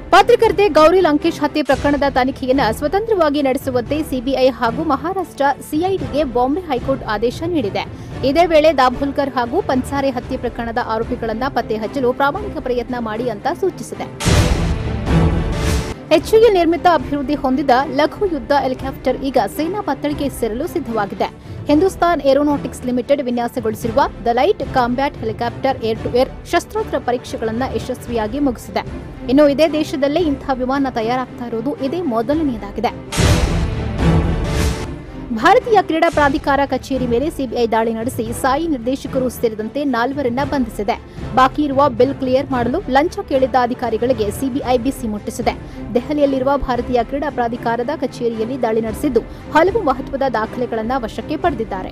ಪತ್ರಕರ್ತೆ ಗೌರಿ ಲಂಕೇಶ್ ಹತ್ಯೆ ಪ್ರಕರಣದ ತನಿಖೆಯನ್ನು ಸ್ವತಂತ್ರವಾಗಿ ನಡೆಸುವಂತೆ ಸಿಬಿಐ ಹಾಗೂ ಮಹಾರಾಷ್ಟ್ರ ಸಿಐಡಿಗೆ ಬಾಂಬೆ ಹೈಕೋರ್ಟ್ ಆದೇಶ ನೀಡಿದೆ ಇದೇ ವೇಳೆ ದಾಭೋಲ್ಕರ್ ಹಾಗೂ ಪನ್ಸಾರೆ ಹತ್ಯೆ ಪ್ರಕರಣದ ಆರೋಪಿಗಳನ್ನು ಪತ್ತೆ ಹಚ್ಚಲು ಪ್ರಾಮಾಣಿಕ ಪ್ರಯತ್ನ ಮಾಡಿ ಅಂತ ಸೂಚಿಸಿದೆ ಎಚ್ಯುಎಲ್ ನಿರ್ಮಿತ ಅಭಿವೃದ್ಧಿ ಹೊಂದಿದ ಲಘು ಯುದ್ಧ ಹೆಲಿಕಾಪ್ಟರ್ ಈಗ ಸೇನಾ ಪತ್ತಳಿಗೆ ಸೇರಲು ಸಿದ್ಧವಾಗಿದೆ ಹಿಂದೂಸ್ತಾನ್ ಏರೋನಾಟಿಕ್ಸ್ ಲಿಮಿಟೆಡ್ ವಿನ್ಯಾಸಗೊಳಿಸಿರುವ the light combat helicopter air to air ಶಸ್ತ್ರಾಸ್ತ್ರ ಪರೀಕ್ಷೆಗಳನ್ನು ಯಶಸ್ವಿಯಾಗಿ ಮುಗಿಸಿದೆ ಇನ್ನು ಇದೇ ದೇಶದಲ್ಲೇ ಇಂತಹ ವಿಮಾನ ತಯಾರಾಗ್ತಾ ಇರುವುದು ಇದೇ ಮೊದಲನೆಯದಾಗಿದೆ ಭಾರತೀಯ ಕ್ರೀಡಾ ಪ್ರಾಧಿಕಾರ ಕಚೇರಿ ಮೇಲೆ ಸಿಬಿಐ ದಾಳಿ ನಡೆಸಿ ಸಾಯಿ ನಿರ್ದೇಶಕರು ಸೇರಿದಂತೆ ನಾಲ್ವರನ್ನ ಬಂಧಿಸಿದೆ ಬಾಕಿ ಇರುವ ಬಿಲ್ ಕ್ಲಿಯರ್ ಮಾಡಲು ಲಂಚ ಕೇಳಿದ್ದ ಅಧಿಕಾರಿಗಳಿಗೆ ಸಿಬಿಐ ಬಿಸಿ ಮುಟ್ಟಿಸಿದೆ ದೆಹಲಿಯಲ್ಲಿರುವ ಭಾರತೀಯ ಕ್ರೀಡಾ ಪ್ರಾಧಿಕಾರದ ಕಚೇರಿಯಲ್ಲಿ ದಾಳಿ ನಡೆಸಿದ್ದು ಹಲವು ಮಹತ್ವದ ದಾಖಲೆಗಳನ್ನು ವಶಕ್ಕೆ ಪಡೆದಿದ್ದಾರೆ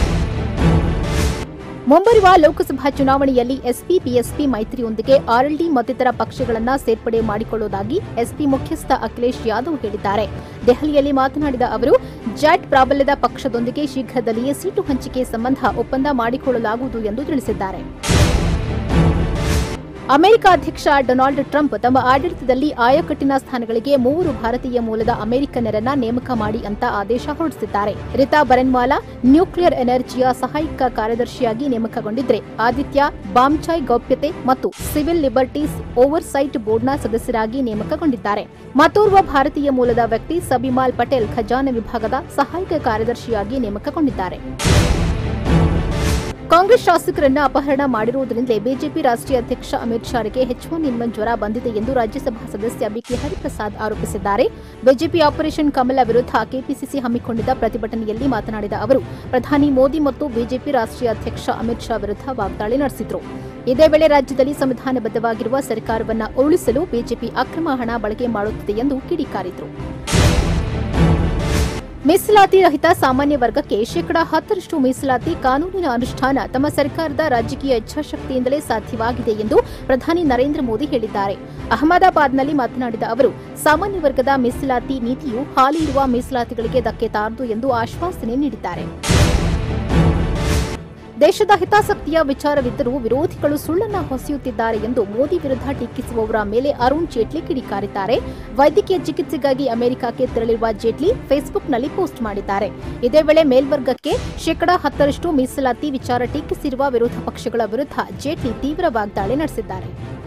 ಮುಂಬರುವ ಲೋಕಸಭಾ ಚುನಾವಣೆಯಲ್ಲಿ ಎಸ್ಪಿ ಬಿಎಸ್ಪಿ ಮೈತ್ರಿಯೊಂದಿಗೆ ಆರ್ಎಲ್ಡಿ ಮತ್ತಿತರ ಪಕ್ಷಗಳನ್ನು ಸೇರ್ಪಡೆ ಮಾಡಿಕೊಳ್ಳುವುದಾಗಿ ಎಸ್ಪಿ ಮುಖ್ಯಸ್ಥ ಅಖಿಲೇಶ್ ಯಾದವ್ ಹೇಳಿದ್ದಾರೆ ದೆಹಲಿಯಲ್ಲಿ ಮಾತನಾಡಿದ ಅವರು ಜಾಟ್ ಪ್ರಾಬಲ್ಯದ ಪಕ್ಷದೊಂದಿಗೆ ಶೀಘ್ರದಲ್ಲಿಯೇ ಸೀಟು ಹಂಚಿಕೆ ಸಂಬಂಧ ಒಪ್ಪಂದ ಮಾಡಿಕೊಳ್ಳಲಾಗುವುದು ಎಂದು ತಿಳಿಸಿದ್ದಾರೆ ಅಮೆರಿಕ ಅಧ್ಯಕ್ಷ ಡೊನಾಲ್ಡ್ ಟ್ರಂಪ್ ತಮ್ಮ ಆಡಳಿತದಲ್ಲಿ ಆಯಕಟ್ಟಿನ ಸ್ಥಾನಗಳಿಗೆ ಮೂವರು ಭಾರತೀಯ ಮೂಲದ ಅಮೆರಿಕನ್ನರನ್ನ ನೇಮಕ ಮಾಡಿ ಅಂತ ಆದೇಶ ಹೊರಡಿಸಿದ್ದಾರೆ ರಿತಾ ಬರನ್ವಾಲಾ ನ್ಯೂಕ್ಲಿಯರ್ ಎನರ್ಜಿಯ ಸಹಾಯಕ ಕಾರ್ಯದರ್ಶಿಯಾಗಿ ನೇಮಕಗೊಂಡಿದ್ರೆ ಆದಿತ್ಯ ಬಾಮ್ಚಾಯ್ ಗೌಪ್ಯತೆ ಮತ್ತು ಸಿವಿಲ್ ಲಿಬರ್ಟೀಸ್ ಓವರ್ಸೈಟ್ ಬೋರ್ಡ್ನ ಸದಸ್ಯರಾಗಿ ನೇಮಕಗೊಂಡಿದ್ದಾರೆ ಮತ್ತೋರ್ವ ಭಾರತೀಯ ಮೂಲದ ವ್ಯಕ್ತಿ ಸಬಿಮಾಲ್ ಪಟೇಲ್ ಖಜಾನೆ ವಿಭಾಗದ ಸಹಾಯಕ ಕಾರ್ಯದರ್ಶಿಯಾಗಿ ನೇಮಕಗೊಂಡಿದ್ದಾರೆ ಕಾಂಗ್ರೆಸ್ ಶಾಸಕರನ್ನ ಅಪಹರಣ ಮಾಡಿರುವುದರಿಂದಲೇ ಬಿಜೆಪಿ ರಾಷ್ಟ್ರೀಯ ಅಧ್ಯಕ್ಷ ಅಮಿತ್ ಶಾರಿಗೆ ಎಚ್ ಒನ್ ಎನ್ ಒನ್ ಜ್ವರ ಬಂದಿದೆ ಎಂದು ರಾಜ್ಯಸಭಾ ಸದಸ್ಯ ಬಿಕೆ ಹರಿಪ್ರಸಾದ್ ಆರೋಪಿಸಿದ್ದಾರೆ ಬಿಜೆಪಿ ಆಪರೇಷನ್ ಕಮಲ ವಿರುದ್ಧ ಕೆಪಿಸಿಸಿ ಹಮ್ಮಿಕೊಂಡಿದ್ದ ಪ್ರತಿಭಟನೆಯಲ್ಲಿ ಮಾತನಾಡಿದ ಅವರು ಪ್ರಧಾನಿ ಮೋದಿ ಮತ್ತು ಬಿಜೆಪಿ ರಾಷ್ಟ್ರೀಯ ಅಧ್ಯಕ್ಷ ಅಮಿತ್ ಶಾ ವಿರುದ್ಧ ವಾಗ್ದಾಳಿ ನಡೆಸಿದರು ಇದೇ ವೇಳೆ ರಾಜ್ಯದಲ್ಲಿ ಸಂವಿಧಾನಬದ್ಧವಾಗಿರುವ ಸರ್ಕಾರವನ್ನ ಉರುಳಿಸಲು ಬಿಜೆಪಿ ಅಕ್ರಮ ಹಣ ಬಳಕೆ ಮಾಡುತ್ತಿದೆ ಎಂದು ಕಿಡಿಕಾರಿದರು ಮೀಸಲಾತಿ ರಹಿತ ಸಾಮಾನ್ಯ ವರ್ಗಕ್ಕೆ ಶೇಕಡಾ ಹತ್ತರಷ್ಟು ಮೀಸಲಾತಿ ಕಾನೂನಿನ ಅನುಷ್ಠಾನ ತಮ್ಮ ಸರ್ಕಾರದ ರಾಜಕೀಯ ಇಚ್ಛಾಶಕ್ತಿಯಿಂದಲೇ ಸಾಧ್ಯವಾಗಿದೆ ಎಂದು ಪ್ರಧಾನಿ ನರೇಂದ್ರ ಮೋದಿ ಹೇಳಿದ್ದಾರೆ ಅಹಮದಾಬಾದ್ನಲ್ಲಿ ಮಾತನಾಡಿದ ಅವರು ಸಾಮಾನ್ಯ ವರ್ಗದ ಮೀಸಲಾತಿ ನೀತಿಯು ಹಾಲಿ ಇರುವ ಮೀಸಲಾತಿಗಳಿಗೆ ಧಕ್ಕೆ ತಾರದು ಎಂದು ಆಶ್ವಾಸನೆ ನೀಡಿದ್ದಾರೆ ದೇಶದ ಹಿತಾಸಕ್ತಿಯ ವಿಚಾರವಿದ್ದರೂ ವಿರೋಧಿಗಳು ಸುಳ್ಳನ್ನ ಹೊಸೆಯುತ್ತಿದ್ದಾರೆ ಎಂದು ಮೋದಿ ವಿರುದ್ಧ ಟೀಕಿಸುವವರ ಮೇಲೆ ಅರುಣ್ ಜೇಟ್ಲಿ ಕಿಡಿಕಾರಿದ್ದಾರೆ ವೈದ್ಯಕೀಯ ಚಿಕಿತ್ಸೆಗಾಗಿ ಅಮೆರಿಕಕ್ಕೆ ತೆರಳಿರುವ ಜೇಟ್ಲಿ ಫೇಸ್ಬುಕ್ನಲ್ಲಿ ಪೋಸ್ಟ್ ಮಾಡಿದ್ದಾರೆ ಇದೇ ವೇಳೆ ಮೇಲ್ವರ್ಗಕ್ಕೆ ಶೇಕಡಾ ಹತ್ತರಷ್ಟು ಮೀಸಲಾತಿ ವಿಚಾರ ಟೀಕಿಸಿರುವ ವಿರೋಧ ಪಕ್ಷಗಳ ವಿರುದ್ಧ ಜೇಟ್ಲಿ ತೀವ್ರ ವಾಗ್ದಾಳಿ ನಡೆಸಿದ್ದಾರೆ